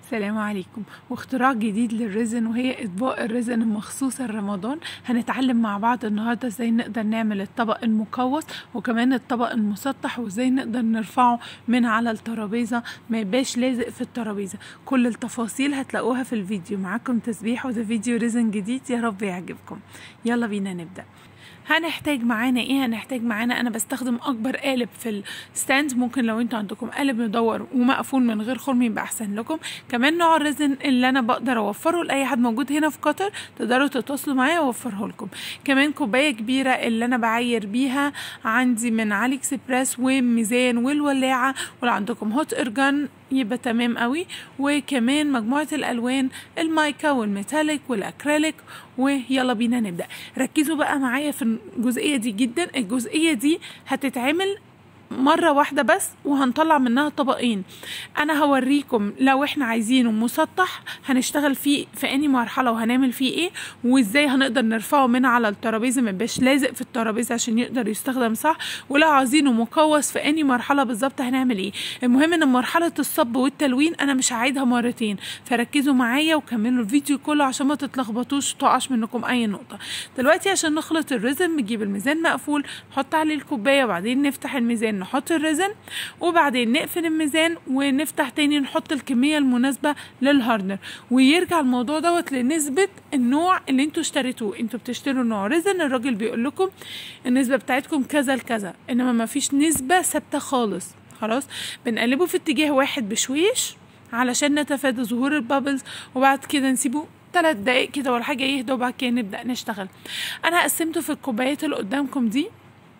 السلام عليكم واختراع جديد للريزن وهي اطباق الريزن المخصوصه لرمضان هنتعلم مع بعض النهارده ازاي نقدر نعمل الطبق المقوس وكمان الطبق المسطح وازاي نقدر نرفعه من على الترابيزه ما يبقاش لازق في الترابيزه كل التفاصيل هتلاقوها في الفيديو معاكم تسبيح وده فيديو ريزن جديد يا رب يعجبكم يلا بينا نبدا هنحتاج معانا ايه هنحتاج معانا انا بستخدم اكبر قالب في الستاند ممكن لو انتوا عندكم قالب مدور ومقفول من غير خرم يبقى احسن لكم كمان نوع الريزن اللي انا بقدر اوفره لاي حد موجود هنا في قطر تقدروا تتواصلوا معايا واوفره لكم كمان كوبايه كبيره اللي انا بعاير بيها عندي من علي اكسبريس وميزان والولاعه ولو عندكم هوت ارجان يبقى تمام قوي وكمان مجموعة الألوان المايكا والميتاليك والأكريليك ويلا بينا نبدأ ركزوا بقى معايا في الجزئية دي جدا الجزئية دي هتتعمل مرة واحدة بس وهنطلع منها طبقين انا هوريكم لو احنا عايزينه مسطح هنشتغل فيه في اني مرحلة وهنعمل فيه ايه وازاي هنقدر نرفعه من على الترابيزة ما يبقاش لازق في الترابيزة عشان يقدر يستخدم صح ولو عايزينه مقوس في اني مرحلة بالظبط هنعمل ايه المهم ان مرحلة الصب والتلوين انا مش هعيدها مرتين فركزوا معايا وكملوا الفيديو كله عشان ما تتلخبطوش وتقعش منكم اي نقطة دلوقتي عشان نخلط الريزن بنجيب الميزان مقفول نحط عليه الكوباية وبعدين نفتح الميزان نحط الريزن وبعدين نقفل الميزان ونفتح تاني نحط الكمية المناسبة للهاردنر ويرجع الموضوع دوت لنسبة النوع اللي انتوا اشتريتوه انتوا بتشتروا نوع ريزن الراجل بيقول لكم النسبة بتاعتكم كذا لكذا انما ما فيش نسبة ثابتة خالص خلاص بنقلبه في اتجاه واحد بشويش علشان نتفادى ظهور البابلز وبعد كده نسيبه ثلاث دقايق كده ولا حاجة يهدى وبعد كده نبدأ نشتغل أنا قسمته في الكوبايات اللي قدامكم دي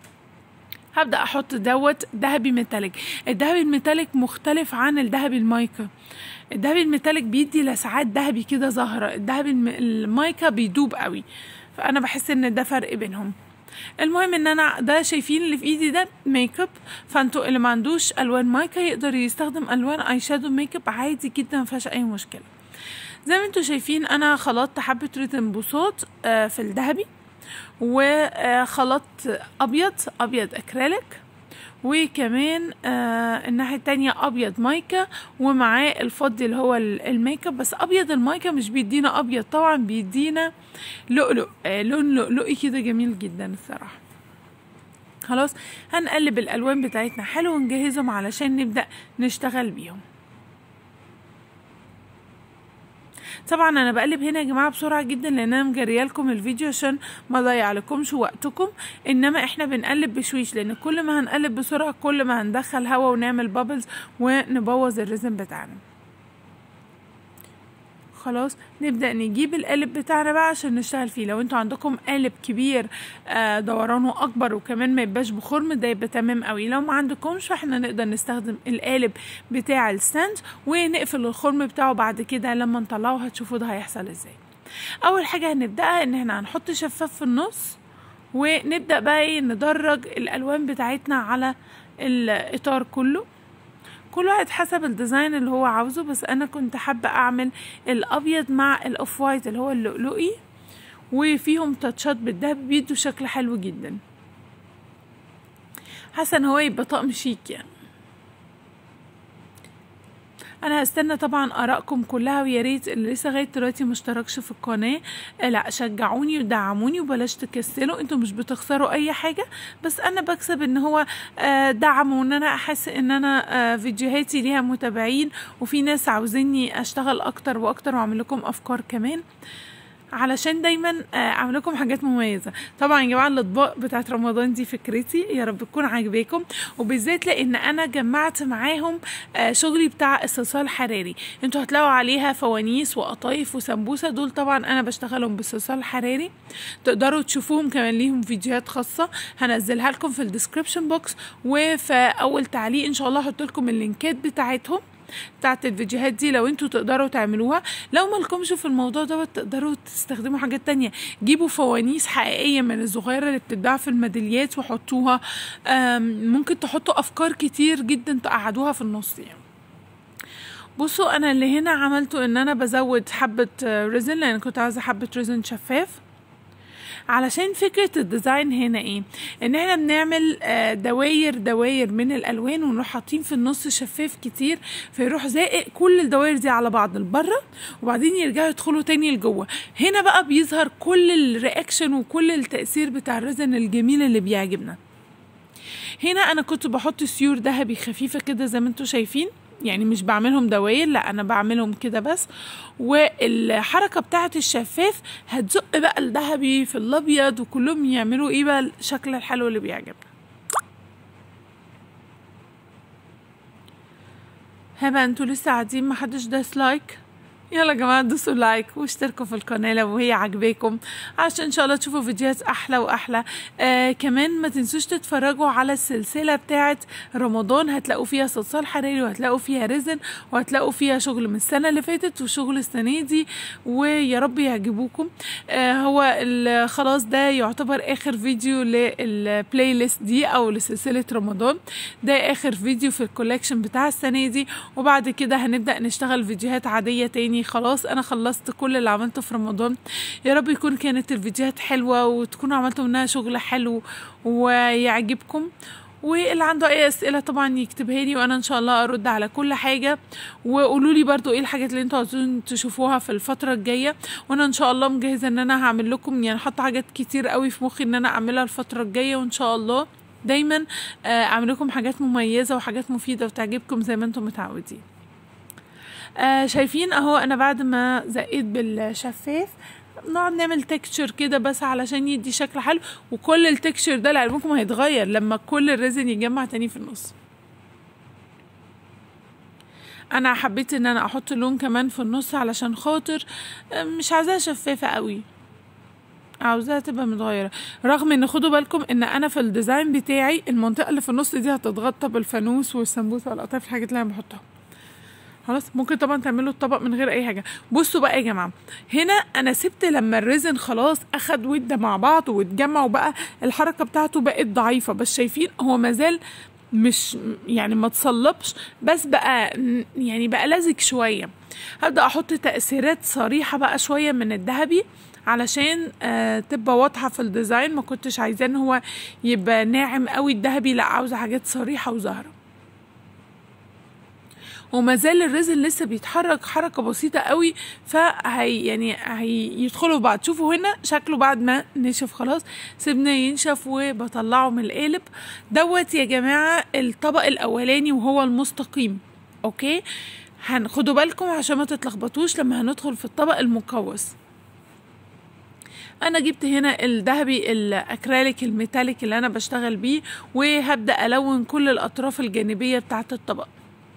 هبدا احط دوت ذهبي ميتاليك الذهبي الميتاليك مختلف عن الذهبي المايكا الذهبي الميتاليك بيدي لسعات ذهبي كده زهرة الذهبي المايكا بيدوب قوي فانا بحس ان ده فرق بينهم المهم ان انا ده شايفين اللي في ايدي ده ميك اب فانتوا اللي ما عندوش الوان مايكا يقدر يستخدم الوان اي شادو ميك اب عادي جدا مفيهاش اي مشكله زي ما انتوا شايفين انا خلطت حبه ريتم بوصوت في الذهبي وخلطت ابيض ابيض اكريليك وكمان آه الناحية التانية أبيض مايكا ومعاه الفضي اللي هو الميك اب بس أبيض المايكا مش بيدينا أبيض طبعا بيدينا لؤلؤ آه لون لؤلؤي كده جميل جدا الصراحة خلاص هنقلب الألوان بتاعتنا حلو ونجهزهم علشان نبدأ نشتغل بيهم طبعا انا بقلب هنا يا جماعه بسرعه جدا لان انا مجريه لكم الفيديو عشان ما اضيع لكمش وقتكم انما احنا بنقلب بشويش لان كل ما هنقلب بسرعه كل ما هندخل هوا ونعمل بابلز ونبوظ الريزم بتاعنا خلاص نبدا نجيب القالب بتاعنا بقى عشان نشتغل فيه لو انتوا عندكم قالب كبير آه دورانه اكبر وكمان ما يبقاش بخرم ده يبقى تمام قوي لو ما عندكمش فاحنا نقدر نستخدم القالب بتاع الستاند ونقفل الخرم بتاعه بعد كده لما نطلعه هتشوفوا ده هيحصل ازاي اول حاجه هنبداها ان احنا هنحط شفاف في النص ونبدا بقى ايه ندرج الالوان بتاعتنا على الاطار كله كل واحد حسب الديزاين اللي هو عاوزه بس انا كنت حابة اعمل الابيض مع الاوف وايت اللي هو اللؤلؤي وفيهم تاتشات بالدهب بيدوا شكل حلو جدا حاسه ان هو يبقى طقم شيك يعني انا هستنى طبعا ارائكم كلها ويا ريت اللي لسه لغايه دلوقتي مشتركش في القناه لا شجعوني ودعموني وبلاش تكسلوا انتوا مش بتخسروا اي حاجه بس انا بكسب ان هو دعم وان انا احس ان انا فيديوهاتي ليها متابعين وفي ناس عاوزيني اشتغل اكتر واكتر واعمل لكم افكار كمان علشان دايما اعمل لكم حاجات مميزه طبعا يا جماعه الاطباق بتاعت رمضان دي فكرتي يا رب تكون عاجباكم وبالذات لان انا جمعت معاهم شغلي بتاع الصلصال حراري انتوا هتلاقوا عليها فوانيس وقطايف وسمبوسه دول طبعا انا بشتغلهم بالصلصال الحراري تقدروا تشوفوهم كمان ليهم فيديوهات خاصه هنزلها لكم في الديسكربشن بوكس وفي اول تعليق ان شاء الله هحط لكم اللينكات بتاعتهم بتاعت الفيديوهات دي لو انتوا تقدروا تعملوها لو مالكمش في الموضوع دوت تقدروا تستخدموا حاجات تانية جيبوا فوانيس حقيقية من الصغيرة اللي بتتباع في الميداليات وحطوها ممكن تحطوا افكار كتير جدا تقعدوها في النص يعني بصوا انا اللي هنا عملته ان انا بزود حبة ريزن لان كنت عايزة حبة ريزن شفاف علشان فكرة الديزاين هنا ايه ان احنا بنعمل آه، دواير دواير من الالوان ونروح حاطين في النص شفاف كتير فيروح زائق كل الدواير دي على بعض لبره وبعدين يرجعوا يدخلوا تاني لجوه هنا بقى بيظهر كل الرياكشن وكل التأثير بتاع الريزن الجميل اللي بيعجبنا هنا انا كنت بحط سيور ذهبي خفيفة كده زي ما انتم شايفين يعني مش بعملهم دواير لا انا بعملهم كده بس والحركة بتاعة الشفاف هتزق بقى الذهبي في الابيض وكلهم يعملوا ايه بقى الشكل الحلو اللي بيعجبنا هبا انتوا لسه قاعدين محدش داس لايك يلا يا جماعه دوسوا لايك واشتركوا في القناه لو هي عجباكم عشان ان شاء الله تشوفوا فيديوهات احلى واحلى آه كمان ما تنسوش تتفرجوا على السلسله بتاعه رمضان هتلاقوا فيها صلصال حراري وهتلاقوا فيها رزن وهتلاقوا فيها شغل من السنه اللي فاتت وشغل السنه دي ويا رب يعجبوكم آه هو ال- خلاص ده يعتبر اخر فيديو للبلاي ليست دي او لسلسله رمضان ده اخر فيديو في الكولكشن بتاع السنه دي وبعد كده هنبدا نشتغل فيديوهات عاديه تاني خلاص انا خلصت كل اللي عملته في رمضان يا رب يكون كانت الفيديوهات حلوه وتكونوا عملتوا منها شغل حلو ويعجبكم واللي عنده اي اسئله طبعا يكتبها لي وانا ان شاء الله ارد على كل حاجه وقولوا لي برضو ايه الحاجات اللي انتوا عاوزين تشوفوها في الفتره الجايه وانا ان شاء الله مجهزه ان انا هعمل لكم يعني حاطه حاجات كتير قوي في مخي ان انا اعملها الفتره الجايه وان شاء الله دايما آه، اعمل لكم حاجات مميزه وحاجات مفيده وتعجبكم زي ما انتم متعودين آه شايفين اهو انا بعد ما زقيت بالشفاف نقعد نعمل تكتشر كده بس علشان يدي شكل حلو وكل التكتشر ده لعلمكم هيتغير لما كل الريزن يتجمع تاني في النص انا حبيت ان انا احط لون كمان في النص علشان خاطر آه، مش عايزاها شفافة قوي عاوزاها تبقى متغيرة رغم ان خدوا بالكم ان انا في الديزاين بتاعي المنطقة اللي في النص دي هتتغطى بالفانوس والسمبوسة والقطايف الحاجات اللي انا بحطها خلاص ممكن طبعا تعملوا الطبق من غير اي حاجه بصوا بقى يا جماعه هنا انا سبت لما الريزن خلاص اخد وده مع بعض واتجمع وبقى الحركه بتاعته بقت ضعيفه بس شايفين هو مازال مش يعني ما تصلبش بس بقى يعني بقى لزج شويه هبدا احط تاثيرات صريحه بقى شويه من الذهبي علشان آه تبقى واضحه في الديزاين ما كنتش عايزاه ان هو يبقى ناعم قوي الذهبي لا عاوزه حاجات صريحه وظاهره وما زال الريزن لسه بيتحرك حركه بسيطه قوي فهي يعني هيدخلوا في بعض شوفوا هنا شكله بعد ما نشف خلاص سيبناه ينشف وبطلعه من القالب دوت يا جماعه الطبق الاولاني وهو المستقيم اوكي هنخدوا بالكم عشان ما تتلخبطوش لما هندخل في الطبق المقوس انا جبت هنا الذهبي الاكريليك الميتاليك اللي انا بشتغل بيه وهبدا الون كل الاطراف الجانبيه بتاعه الطبق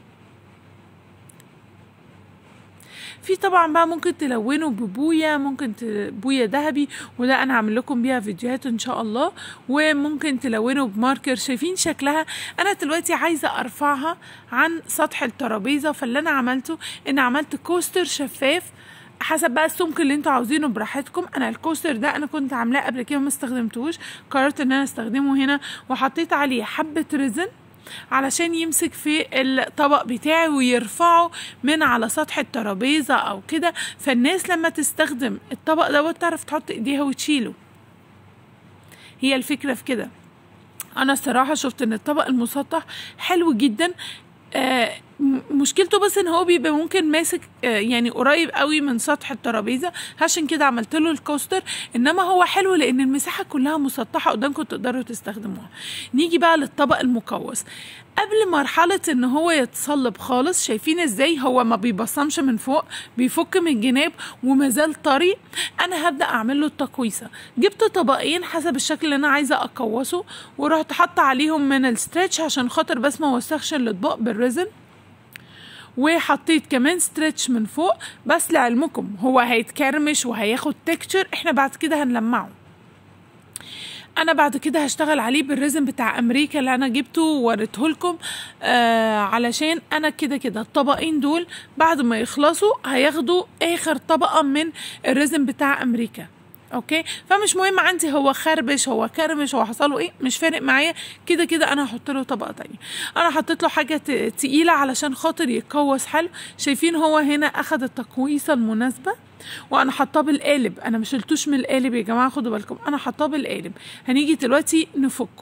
في طبعا بقى ممكن تلونوا ببويا ممكن ت- بويا ذهبي وده انا هعمل لكم بيها فيديوهات ان شاء الله وممكن تلونوا بماركر شايفين شكلها انا دلوقتي عايزه ارفعها عن سطح الترابيزه فاللي انا عملته ان عملت كوستر شفاف حسب بقى السمك اللي انتوا عاوزينه براحتكم انا الكوستر ده انا كنت عاملاه قبل كده ما استخدمتوش قررت ان انا استخدمه هنا وحطيت عليه حبه ريزن علشان يمسك في الطبق بتاعي ويرفعه من على سطح الترابيزة او كده فالناس لما تستخدم الطبق دوت تعرف تحط ايديها وتشيله هي الفكرة في كده انا الصراحة شفت ان الطبق المسطح حلو جدا آه م- مشكلته بس ان هو بيبقى ممكن ماسك آه يعني قريب قوي من سطح الترابيزه عشان كده عملت له الكوستر انما هو حلو لان المساحه كلها مسطحه قدامكم تقدروا تستخدموها نيجي بقى للطبق المقوس قبل مرحله ان هو يتصلب خالص شايفين ازاي هو ما بيبصمش من فوق بيفك من الجناب ومازال طري انا هبدا اعمل له التقويسه جبت طبقين حسب الشكل اللي انا عايزه اقوسه ورحت حاطه عليهم من الستريتش عشان خاطر بس ما اوسخش الاطباق بالريزن وحطيت كمان ستريتش من فوق بس لعلمكم هو هيتكرمش وهياخد تكتشر احنا بعد كده هنلمعه انا بعد كده هشتغل عليه بالريزن بتاع امريكا اللي انا جبته ووريته لكم آه علشان انا كده كده الطبقين دول بعد ما يخلصوا هياخدوا اخر طبقه من الريزن بتاع امريكا اوكي فمش مهم عندي هو خربش هو كرمش هو حصل له ايه مش فارق معايا كده كده انا هحط له طبقه تانية انا حطيت له حاجه ت- تقيله علشان خاطر يتقوس حلو شايفين هو هنا اخد التقويصه المناسبه وانا حطاه بالقالب انا مش شلتوش من القالب يا جماعه خدوا بالكم انا حطاه بالقالب هنيجي دلوقتي نفكه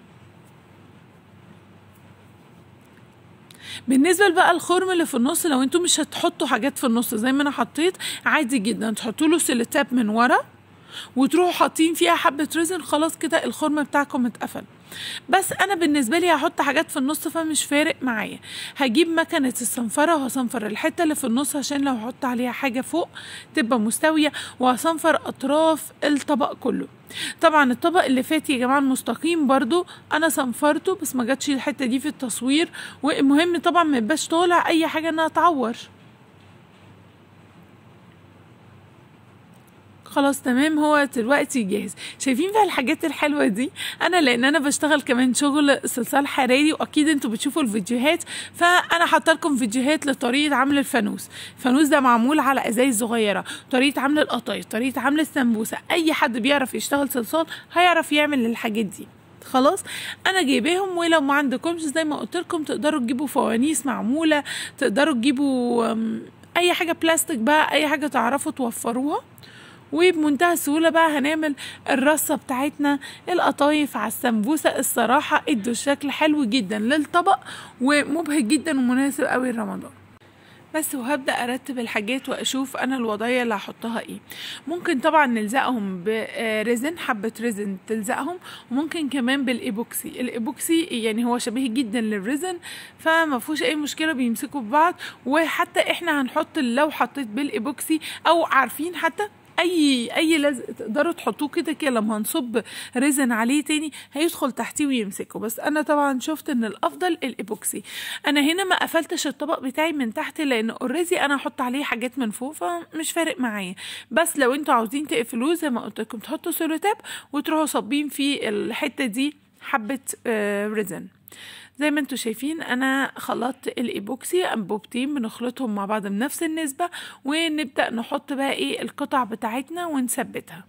بالنسبه بقى الخرم اللي في النص لو انتوا مش هتحطوا حاجات في النص زي ما انا حطيت عادي جدا تحطوا له سيلوتاب من ورا وتروحوا حاطين فيها حبه ريزن خلاص كده الخرم بتاعكم اتقفل بس انا بالنسبه لي هحط حاجات في النص فمش فارق معايا هجيب مكنه الصنفره وهصنفر الحته اللي في النص عشان لو هحط عليها حاجه فوق تبقى مستويه وهصنفر اطراف الطبق كله طبعا الطبق اللي فات يا جماعه المستقيم برضو انا صنفرته بس ما جاتش الحته دي في التصوير والمهم طبعا ما يبقاش طالع اي حاجه انها تعور خلاص تمام هو دلوقتي جاهز شايفين بقى الحاجات الحلوه دي انا لان انا بشتغل كمان شغل صلصال حراري واكيد انتوا بتشوفوا الفيديوهات فانا حاطه لكم فيديوهات لطريقه عمل الفانوس الفانوس ده معمول على ازايز صغيره طريقه عمل القطايف طريقه عمل السمبوسه اي حد بيعرف يشتغل صلصال هيعرف يعمل الحاجات دي خلاص انا جايباهم ولو ما عندكمش زي ما قلت لكم تقدروا تجيبوا فوانيس معموله تقدروا تجيبوا أم، اي حاجه بلاستيك بقى اي حاجه تعرفوا توفروها وبمنتهى السهولة بقى هنعمل الرصة بتاعتنا القطايف على السمبوسة الصراحة ادوا شكل حلو جدا للطبق ومبهج جدا ومناسب قوي لرمضان بس وهبدا ارتب الحاجات واشوف انا الوضعيه اللي هحطها ايه ممكن طبعا نلزقهم بريزن حبه ريزن تلزقهم وممكن كمان بالايبوكسي الايبوكسي يعني هو شبيه جدا للريزن فما فيهوش اي مشكله بيمسكوا في بعض وحتى احنا هنحط لو حطيت بالايبوكسي او عارفين حتى اي اي لزق تقدروا تحطوه كده كده لما هنصب ريزن عليه تاني هيدخل تحتيه ويمسكه بس انا طبعا شفت ان الافضل الايبوكسي انا هنا ما قفلتش الطبق بتاعي من تحت لان اوريدي انا هحط عليه حاجات من فوق فمش فارق معايا بس لو انتوا عاوزين تقفلوه زي ما قلت لكم تحطوا سيلوتاب وتروحوا صابين في الحته دي حبه آه ريزن زي ما انتوا شايفين انا خلطت الايبوكسي انبوبتين بنخلطهم مع بعض بنفس النسبة ونبدأ نحط بقى ايه القطع بتاعتنا ونثبتها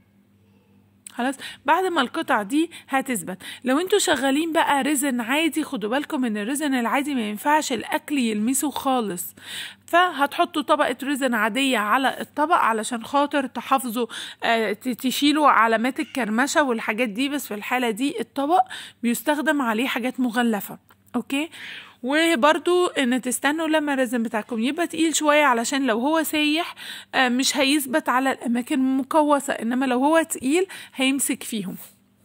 خلاص بعد ما القطع دي هتثبت لو انتوا شغالين بقى ريزن عادي خدوا بالكم ان الريزن العادي ما ينفعش الاكل يلمسه خالص فهتحطوا طبقة ريزن عادية على الطبق علشان خاطر تحافظوا آه تشيلوا علامات الكرمشة والحاجات دي بس في الحالة دي الطبق بيستخدم عليه حاجات مغلفة اوكي وبرضو ان تستنوا لما الريزن بتاعكم يبقى تقيل شوية علشان لو هو سايح مش هيثبت على الاماكن المقوسة انما لو هو تقيل هيمسك فيهم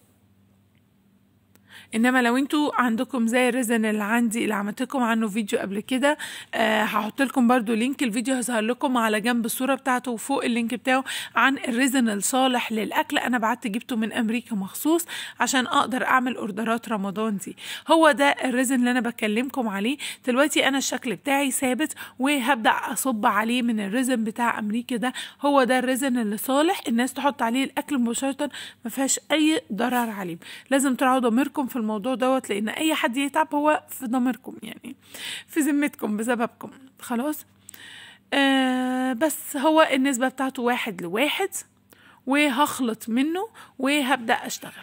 انما لو انتوا عندكم زي الريزن اللي عندي اللي عملت لكم عنه فيديو قبل كده آه هحط لكم برضو لينك الفيديو هظهر لكم على جنب الصوره بتاعته وفوق اللينك بتاعه عن الريزن الصالح للاكل انا بعت جبته من امريكا مخصوص عشان اقدر اعمل اوردرات رمضان دي هو ده الريزن اللي انا بكلمكم عليه دلوقتي انا الشكل بتاعي ثابت وهبدا اصب عليه من الريزن بتاع امريكا ده هو ده الريزن اللي صالح الناس تحط عليه الاكل مباشره ما فيهاش اي ضرر عليه لازم تراعوا ضميركم في الموضوع دوت لان اي حد يتعب هو في ضميركم يعني في ذمتكم بسببكم خلاص آه بس هو النسبة بتاعته واحد لواحد وهخلط منه وهبدأ أشتغل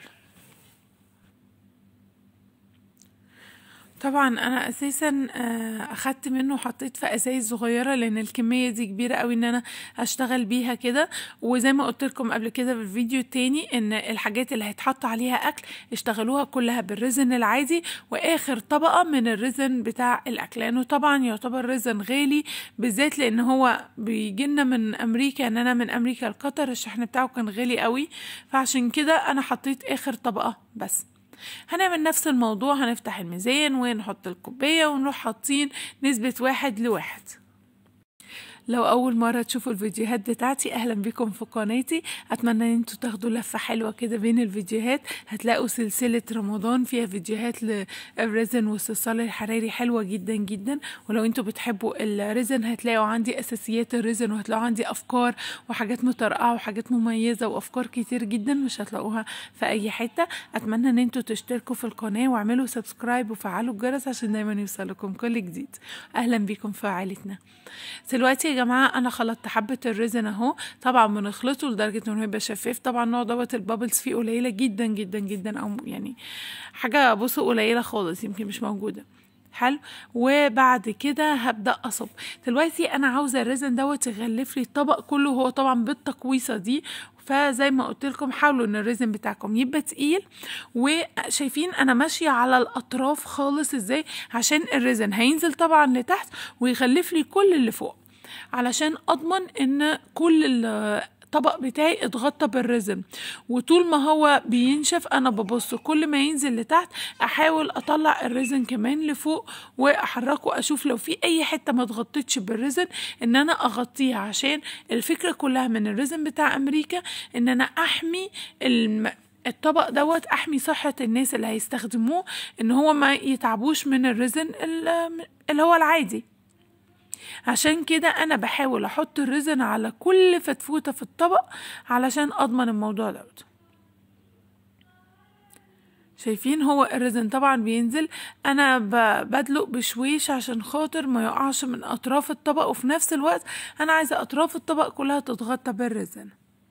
طبعا انا اساسا اخدت منه وحطيت في ازايز صغيره لان الكميه دي كبيره قوي ان انا اشتغل بيها كده وزي ما قلت لكم قبل كده في الفيديو التاني ان الحاجات اللي هيتحط عليها اكل اشتغلوها كلها بالريزن العادي واخر طبقه من الريزن بتاع الاكل لانه طبعا يعتبر ريزن غالي بالذات لان هو بيجينا من امريكا ان انا من امريكا لقطر الشحن بتاعه كان غالي قوي فعشان كده انا حطيت اخر طبقه بس هنعمل نفس الموضوع هنفتح الميزان ونحط الكوباية ونروح حاطين نسبة واحد لواحد لو اول مره تشوفوا الفيديوهات بتاعتي اهلا بكم في قناتي اتمنى ان انتوا تاخدوا لفه حلوه كده بين الفيديوهات هتلاقوا سلسله رمضان فيها فيديوهات للريزن والصلصال الحراري حلوه جدا جدا ولو انتوا بتحبوا الريزن هتلاقوا عندي اساسيات الريزن وهتلاقوا عندي افكار وحاجات مترقعه وحاجات مميزه وافكار كتير جدا مش هتلاقوها في اي حته اتمنى ان انتوا تشتركوا في القناه واعملوا سبسكرايب وفعلوا الجرس عشان دايما يوصلكم كل جديد اهلا بكم في عائلتنا دلوقتي يا جماعه انا خلطت حبه الريزن اهو طبعا بنخلطه لدرجه انه يبقى شفاف طبعا النوع دوت البابلز فيه قليله جدا جدا جدا او يعني حاجه بصوا قليله خالص يمكن مش موجوده حلو وبعد كده هبدا اصب دلوقتي انا عاوزه الريزن دوت يغلف لي الطبق كله هو طبعا بالتقويصه دي فزي ما قلت لكم حاولوا ان الريزن بتاعكم يبقى تقيل وشايفين انا ماشيه على الاطراف خالص ازاي عشان الريزن هينزل طبعا لتحت ويغلف لي كل اللي فوق علشان اضمن ان كل الطبق بتاعي اتغطى بالريزن وطول ما هو بينشف انا ببص كل ما ينزل لتحت احاول اطلع الريزن كمان لفوق واحركه اشوف لو في اي حته ما اتغطتش بالريزن ان انا اغطيها عشان الفكره كلها من الريزن بتاع امريكا ان انا احمي الم... الطبق دوت احمي صحة الناس اللي هيستخدموه ان هو ما يتعبوش من الريزن اللي هو العادي عشان كده انا بحاول احط الريزن على كل فتفوته في الطبق علشان اضمن الموضوع دوت شايفين هو الريزن طبعا بينزل انا بدلق بشويش عشان خاطر ما يقعش من اطراف الطبق وفي نفس الوقت انا عايزه اطراف الطبق كلها تتغطى بالريزن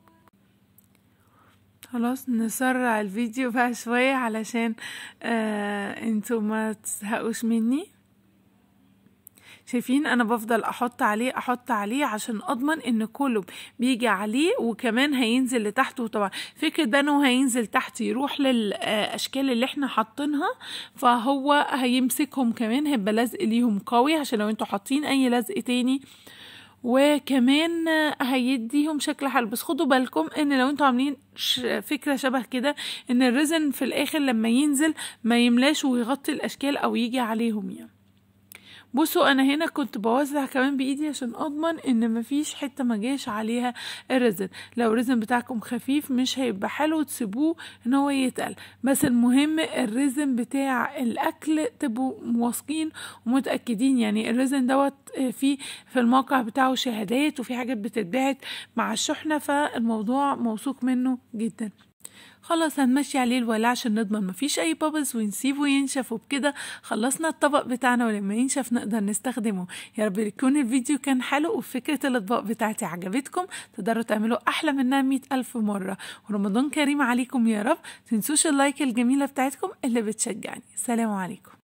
خلاص نسرع الفيديو بقى شوية علشان آه انتوا ما تزهقوش مني شايفين انا بفضل احط عليه احط عليه عشان اضمن ان كله بيجي عليه وكمان هينزل لتحت وطبعا فكرة ده انه هينزل تحت يروح للاشكال اللي احنا حاطينها فهو هيمسكهم كمان هيبقى لزق ليهم قوي عشان لو انتوا حاطين اي لزق تاني وكمان هيديهم شكل حلو بس خدوا بالكم ان لو انتوا عاملين فكرة شبه كده ان الريزن في الاخر لما ينزل ما يملاش ويغطي الاشكال او يجي عليهم يعني بصوا انا هنا كنت بوزع كمان بايدي عشان اضمن ان مفيش حته ما جاش عليها الريزن لو الريزن بتاعكم خفيف مش هيبقى حلو تسيبوه ان هو يتقل بس المهم الريزن بتاع الاكل تبقوا واثقين ومتاكدين يعني الريزن دوت في في الموقع بتاعه شهادات وفي حاجات بتتبعت مع الشحنه فالموضوع موثوق منه جدا خلاص هنمشي عليه الولاعة عشان نضمن مفيش اي بابلز ونسيبه ينشف وبكده خلصنا الطبق بتاعنا ولما ينشف نقدر نستخدمه يا رب يكون الفيديو كان حلو وفكرة الاطباق بتاعتي عجبتكم تقدروا تعملوا احلى منها مئة الف مرة ورمضان كريم عليكم يا رب تنسوش اللايك الجميلة بتاعتكم اللي بتشجعني سلام عليكم